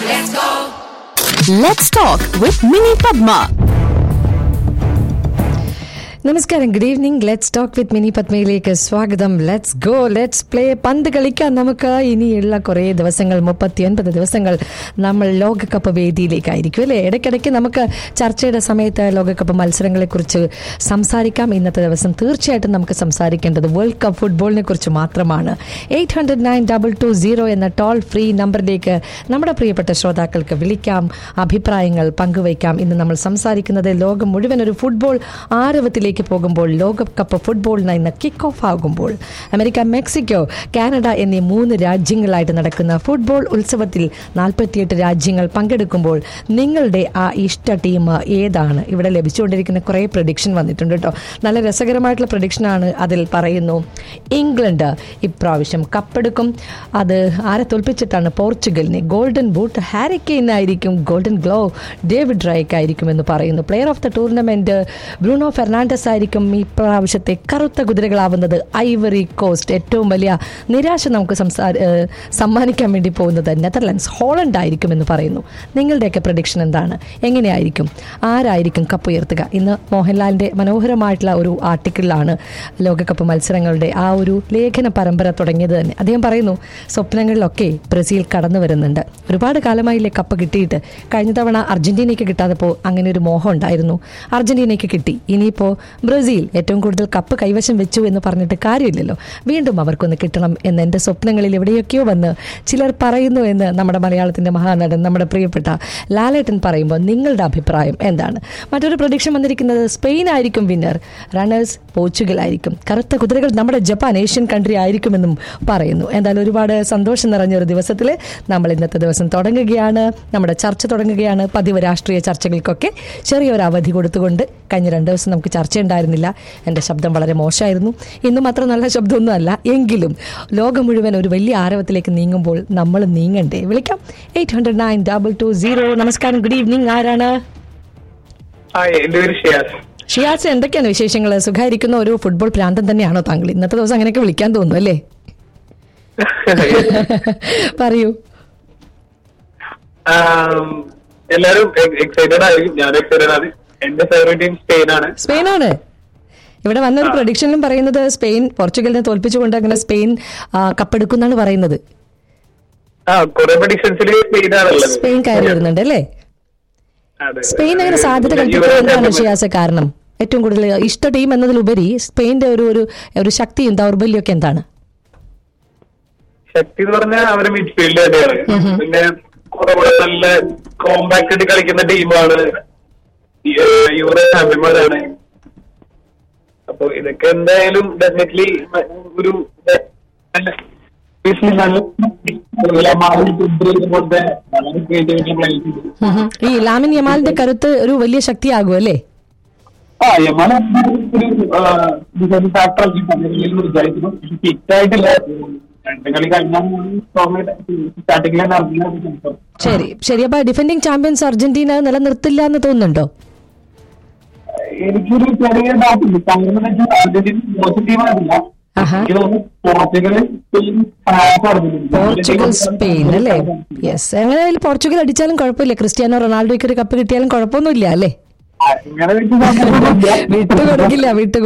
Let's talk with Mini Padma. നമസ്കാരം good evening let's talk with Mini പത്മയിലേക്ക് സ്വാഗതം let's go let's play പന്ത് കളിക്കാൻ നമുക്ക് ഇനിയുള്ള കുറേ ദിവസങ്ങൾ മുപ്പത്തിയൊൻപത് ദിവസങ്ങൾ നമ്മൾ ലോകകപ്പ് വേദിയിലേക്കായിരിക്കും അല്ലേ ഇടയ്ക്കിടയ്ക്ക് നമുക്ക് ചർച്ചയുടെ സമയത്ത് ലോകകപ്പ് മത്സരങ്ങളെക്കുറിച്ച് സംസാരിക്കാം ഇന്നത്തെ ദിവസം തീർച്ചയായിട്ടും നമുക്ക് സംസാരിക്കേണ്ടത് വേൾഡ് കപ്പ് ഫുട്ബോളിനെ കുറിച്ച് മാത്രമാണ് eight hundred nine double two zero എന്ന ടോൾ ഫ്രീ നമ്പറിലേക്ക് നമ്മുടെ പ്രിയപ്പെട്ട ശ്രോതാക്കൾക്ക് വിളിക്കാം അഭിപ്രായങ്ങൾ പങ്കുവയ്ക്കാം ഇന്ന് നമ്മൾ സംസാരിക്കുന്നത് ലോകം മുഴുവൻ ഒരു ഫുട്ബോൾ ആരവത്തിലേക്ക് പോകുമ്പോൾ ലോകകപ്പ് ഫുട്ബോളിന് ഇന്ന് കിക്ക് ഓഫ് ആകുമ്പോൾ അമേരിക്ക മെക്സിക്കോ കാനഡ എന്നീ മൂന്ന് രാജ്യങ്ങളായിട്ട് നടക്കുന്ന ഫുട്ബോൾ ഉത്സവത്തിൽ നാൽപ്പത്തിയെട്ട് രാജ്യങ്ങൾ പങ്കെടുക്കുമ്പോൾ നിങ്ങളുടെ ആ ഇഷ്ട ടീം ഏതാണ് ഇവിടെ ലഭിച്ചുകൊണ്ടിരിക്കുന്ന കുറേ പ്രഡിക്ഷൻ വന്നിട്ടുണ്ട് കേട്ടോ നല്ല രസകരമായിട്ടുള്ള പ്രഡിക്ഷനാണ് അതിൽ പറയുന്നു ഇംഗ്ലണ്ട് ഇപ്രാവശ്യം കപ്പെടുക്കും അത് ആരെ തോൽപ്പിച്ചിട്ടാണ് പോർച്ചുഗലിനെ ഗോൾഡൻ ബൂട്ട് ഹാരി കെയ്ൻ ആയിരിക്കും ഗോൾഡൻ ഗ്ലോ ഡേവിഡ് റൈക്ക് ആയിരിക്കും എന്ന് പറയുന്നു player of the tournament Bruno Fernandes ആയിരിക്കും ഈ പ്രാവശ്യത്തെ കറുത്ത കുതിരകളാവുന്നത് ഐവറി കോസ്റ്റ് ഏറ്റവും വലിയ നിരാശ നമുക്ക് സംസാ ഏഹ് സമ്മാനിക്കാൻ വേണ്ടി പോകുന്നത് നെതർലാൻഡ്സ് ഹോളണ്ട് ആയിരിക്കും എന്ന് പറയുന്നു നിങ്ങളുടെയൊക്കെ പ്രഡിക്ഷൻ എന്താണ് എങ്ങനെയായിരിക്കും ആരായിരിക്കും കപ്പ് ഉയർത്തുക ഇന്ന് മോഹൻലാലിന്റെ മനോഹരമായിട്ടുള്ള ഒരു ആർട്ടിക്കിളിലാണ് ലോകകപ്പ് മത്സരങ്ങളുടെ ആ ഒരു ലേഖന പരമ്പര തുടങ്ങിയത് തന്നെ അദ്ദേഹം പറയുന്നു സ്വപ്നങ്ങളിലൊക്കെ ബ്രസീൽ കടന്നു വരുന്നുണ്ട് ഒരുപാട് കാലമായില്ലേ കപ്പ് കിട്ടിയിട്ട് കഴിഞ്ഞ തവണ അർജന്റീനയ്ക്ക് കിട്ടാതപ്പോൾ അങ്ങനെ ഒരു മോഹം ഉണ്ടായിരുന്നു അർജന്റീനയ്ക്ക് കിട്ടി ഇനിയിപ്പോൾ ബ്രസീൽ ഏറ്റവും കൂടുതൽ കപ്പ് കൈവശം വെച്ചു എന്ന് പറഞ്ഞിട്ട് കാര്യമില്ലല്ലോ വീണ്ടും അവർക്കൊന്ന് കിട്ടണം എന്ന് എൻ്റെ സ്വപ്നങ്ങളിൽ എവിടെയൊക്കെയോ വന്ന് ചിലർ പറയുന്നു എന്ന് നമ്മുടെ മലയാളത്തിൻ്റെ മഹാനടൻ നമ്മുടെ പ്രിയപ്പെട്ട ലാലേട്ടൻ പറയുമ്പോൾ നിങ്ങളുടെ അഭിപ്രായം എന്താണ് മറ്റൊരു പ്രഡിക്ഷൻ വന്നിരിക്കുന്നത് സ്പെയിൻ ആയിരിക്കും വിന്നർ റണ്ണേഴ്സ് പോർച്ചുഗൽ ആയിരിക്കും കറുത്ത കുതിരകൾ നമ്മുടെ ജപ്പാൻ ഏഷ്യൻ കൺട്രി ആയിരിക്കുമെന്നും പറയുന്നു എന്തായാലും ഒരുപാട് സന്തോഷം നിറഞ്ഞ ഒരു ദിവസത്തിൽ നമ്മൾ ഇന്നത്തെ ദിവസം തുടങ്ങുകയാണ് നമ്മുടെ ചർച്ച തുടങ്ങുകയാണ് പതിവ് രാഷ്ട്രീയ ചർച്ചകൾക്കൊക്കെ ചെറിയൊരു അവധി കൊടുത്തുകൊണ്ട് കഴിഞ്ഞ രണ്ട് ദിവസം നമുക്ക് ചർച്ച ഉണ്ടായിരുന്നില്ല എൻ്റെ ശബ്ദം വളരെ മോശമായിരുന്നു ഇന്നും അത്ര നല്ല ശബ്ദമൊന്നും അല്ല എങ്കിലും ലോകം മുഴുവൻ ഒരു വലിയ ആരവത്തിലേക്ക് നീങ്ങുമ്പോൾ നമ്മൾ നീങ്ങണ്ടേ വിളിക്കാം eight hundred nine double two zero നമസ്കാരം ഗുഡ് ഈവനിങ് ആരാണ് ഹായ് എന്റെ പേര് ഷിയാസ് ഷിയാസ് എന്തൊക്കെയാണ് വിശേഷങ്ങൾ സുഖമായിരിക്കുന്ന ഒരു ഫുട്ബോൾ പ്രാന്തം തന്നെയാണോ താങ്കൾ ഇന്നത്തെ ദിവസം അങ്ങനെയൊക്കെ വിളിക്കാൻ തോന്നുന്നു അല്ലേ പറയൂ ആം, എല്ലാരും എക്സൈറ്റഡ് ആയിരിക്കും ഞാൻ എക്സൈറ്റഡ് ആണ് എന്റെ ഫേവറേറ്റ് ടീം സ്പെയിൻ ആണ് സ്പെയിനാണ് ഇവിടെ വന്ന ഒരു പ്രൊഡിക്ഷനിലും പറയുന്നത് സ്പെയിൻ പോർച്ചുഗലിനെ തോൽപ്പിച്ചുകൊണ്ട് അങ്ങനെ സ്പെയിൻ ആ, കപ്പെടുക്കുന്നാണ് പറയുന്നത് ആ കുറെ പ്രഡിക്ഷൻസിൽ സ്പെയിൻ ആണുള്ളത് സ്പെയിൻ കയറി വരുന്നുണ്ട് അല്ലേ അതെ. സ്പെയിൻ അങ്ങനെ സാധ്യത യുവരാജ് കൽപ്പിക്കുന്നത് എന്താണ് ചാമ്പ്യൻ. ഷിയാസ കാരണം ഏറ്റവും കൂടുതൽ ഇഷ്ട ടീം എന്നതിലുപരി സ്പെയിന്റെ ഒരു ഒരു ഒരു ശക്തിയും ദൗർബല്യം ഒക്കെ എന്താണ് ശക്തി എന്ന് പറഞ്ഞാൽ അവര് മിഡ്ഫീൽഡ് തന്നെയാണ് പിന്നെ കുറെ കൂടെ നല്ല കോമ്പാക്ട് ആയിട്ട് കളിക്കുന്ന ടീമാണ് യൂറോ ചാമ്പ്യന്മാരാണ് അപ്പൊ ഇതൊക്കെ എന്തായാലും ഡെഫിനറ്റ്ലി ഒരു പോലത്തെ വളരെ ക്രിയേറ്റിവിറ്റി പ്ലേസ് ഉം ഹും. ഈ ലാമിൻ യമാലിന്റെ കരുത്ത് ഒരു വലിയ ശക്തിയാകും അല്ലേ ആ യമാന ഒരു ഡിഫൻസ് ഫാക്ടർ ആക്കി പതിനെങ്കിലും വിചാരിക്കുന്നു ഫിറ്റായിട്ടില്ല രണ്ട് കളി കഴിഞ്ഞാൽ സ്റ്റാർട്ടിങ്ങിൽ തന്നെ അറിഞ്ഞു ശരി ശരി അപ്പൊ ഡിഫെൻഡിങ് ചാമ്പ്യൻസ് അർജന്റീന നിലനിർത്തില്ല എന്ന് തോന്നുന്നുണ്ടോ എനിക്കൊരു ചെറിയ ഡൗട്ട് ഉണ്ട് കാരണം എന്ന് വെച്ചാൽ അർജന്റീന പോസിറ്റീവായിട്ടില്ല ആഹാ. എനിക്ക് തോന്നുന്നു Portugal Spain France Argentina Portugal Spain അല്ലേ യെസ് എങ്ങനെയായാലും പോർച്ചുഗൽ അടിച്ചാലും കുഴപ്പമില്ല ക്രിസ്ത്യാനോ റൊണാൾഡോയ്ക്ക് ഒരു കപ്പ് കിട്ടിയാലും കുഴപ്പമൊന്നുമില്ല അല്ലേ അങ്ങനെ വെച്ച് നോക്കുമ്പോൾ വിട്ടുകൊടുക്കില്ല വിട്ടു